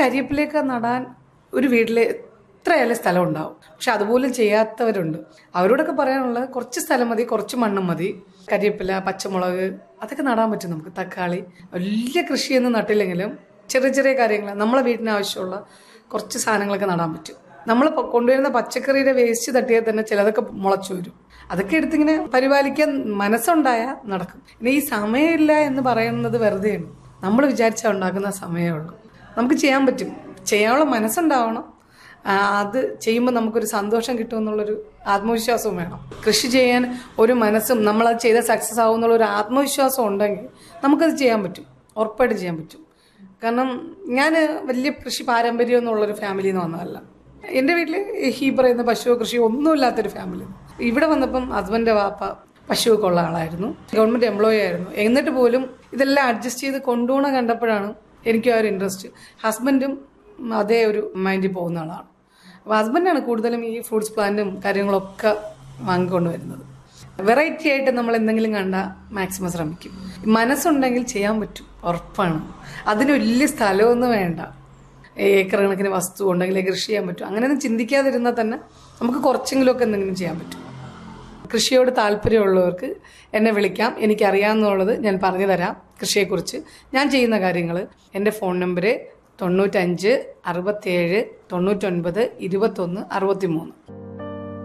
കരിയേപ്പിലേക്ക് നടാൻ ഒരു വീട്ടിൽ എത്രയായാലും സ്ഥലം ഉണ്ടാവും പക്ഷെ അതുപോലും ചെയ്യാത്തവരുണ്ട് അവരോടൊക്കെ പറയാനുള്ളത് കുറച്ച് സ്ഥലം മതി കുറച്ച് മണ്ണും മതി കരിയേപ്പില പച്ചമുളക് അതൊക്കെ നടാൻ പറ്റും നമുക്ക് തക്കാളി വലിയ കൃഷിയൊന്നും നട്ടില്ലെങ്കിലും ചെറിയ ചെറിയ കാര്യങ്ങൾ നമ്മളെ വീട്ടിന് ആവശ്യമുള്ള കുറച്ച് സാധനങ്ങളൊക്കെ നടാൻ പറ്റും നമ്മൾ പൊ- കൊണ്ടുവരുന്ന പച്ചക്കറിയുടെ വേസ്റ്റ് തട്ടിയാൽ തന്നെ ചിലതൊക്കെ മുളച്ചു വരും അതൊക്കെ എടുത്തിങ്ങനെ പരിപാലിക്കാൻ മനസ്സുണ്ടായാൽ നടക്കും ഇനി ഈ സമയമില്ല എന്ന് പറയുന്നത് വെറുതെയാണ് നമ്മൾ വിചാരിച്ചാൽ ഉണ്ടാക്കുന്ന സമയമേ ഉള്ളൂ നമുക്ക് ചെയ്യാൻ പറ്റും ചെയ്യാനുള്ള മനസ്സുണ്ടാവണം ആ, അത് ചെയ്യുമ്പോൾ നമുക്കൊരു സന്തോഷം കിട്ടുമെന്നുള്ളൊരു ആത്മവിശ്വാസവും വേണം കൃഷി ചെയ്യാൻ ഒരു മനസ്സും നമ്മളത് ചെയ്ത സക്സസ് ആവും എന്നുള്ള ഒരു ആത്മവിശ്വാസം ഉണ്ടെങ്കിൽ നമുക്കത് ചെയ്യാൻ പറ്റും ഉറപ്പായിട്ട് ചെയ്യാൻ പറ്റും കാരണം ഞാൻ വലിയ കൃഷി പാരമ്പര്യം എന്നുള്ളൊരു ഫാമിലിയിൽ നിന്ന് വന്നതല്ല എൻ്റെ വീട്ടിൽ ഈ പറയുന്ന പശു കൃഷി ഒന്നുമില്ലാത്തൊരു ഫാമിലി ഇവിടെ വന്നപ്പം ഹസ്ബൻഡ് വാപ്പ പശുവൊക്കെ ഉള്ള ആളായിരുന്നു ഗവൺമെൻറ് എംപ്ലോയി ആയിരുന്നു എന്നിട്ട് പോലും ഇതെല്ലാം അഡ്ജസ്റ്റ് ചെയ്ത് കൊണ്ടുപോകണ കണ്ടപ്പോഴാണ് എനിക്കും ആ ഒരു ഇൻട്രസ്റ്റ് ഹസ്ബൻഡും അതേ ഒരു മൈൻഡിൽ പോകുന്ന ആളാണ് അപ്പോൾ ഹസ്ബൻഡാണ് കൂടുതലും ഈ ഫ്രൂട്ട്സ് പ്ലാന്റും കാര്യങ്ങളൊക്കെ വാങ്ങിക്കൊണ്ട് വരുന്നത് വെറൈറ്റി ആയിട്ട് നമ്മൾ എന്തെങ്കിലും കണ്ടാൽ മാക്സിമം ശ്രമിക്കും മനസ്സുണ്ടെങ്കിൽ ചെയ്യാൻ പറ്റും ഉറപ്പാണ് അതിന് വലിയ സ്ഥലമൊന്നും വേണ്ട ഏക്കർ കണക്കിന് വസ്തു ഉണ്ടെങ്കിൽ കൃഷി ചെയ്യാൻ പറ്റും അങ്ങനെയൊന്നും ചിന്തിക്കാതിരുന്നാൽ തന്നെ നമുക്ക് കുറച്ചെങ്കിലുമൊക്കെ എന്തെങ്കിലും ചെയ്യാൻ പറ്റും കൃഷിയോട് താല്പര്യമുള്ളവർക്ക് എന്നെ വിളിക്കാം എനിക്കറിയാമെന്നുള്ളത് ഞാൻ പറഞ്ഞു തരാം കൃഷിയെക്കുറിച്ച് ഞാൻ ചെയ്യുന്ന കാര്യങ്ങൾ എൻ്റെ ഫോൺ നമ്പര് തൊണ്ണൂറ്റഞ്ച് അറുപത്തേഴ് തൊണ്ണൂറ്റൊൻപത് ഇരുപത്തൊന്ന് അറുപത്തി മൂന്ന്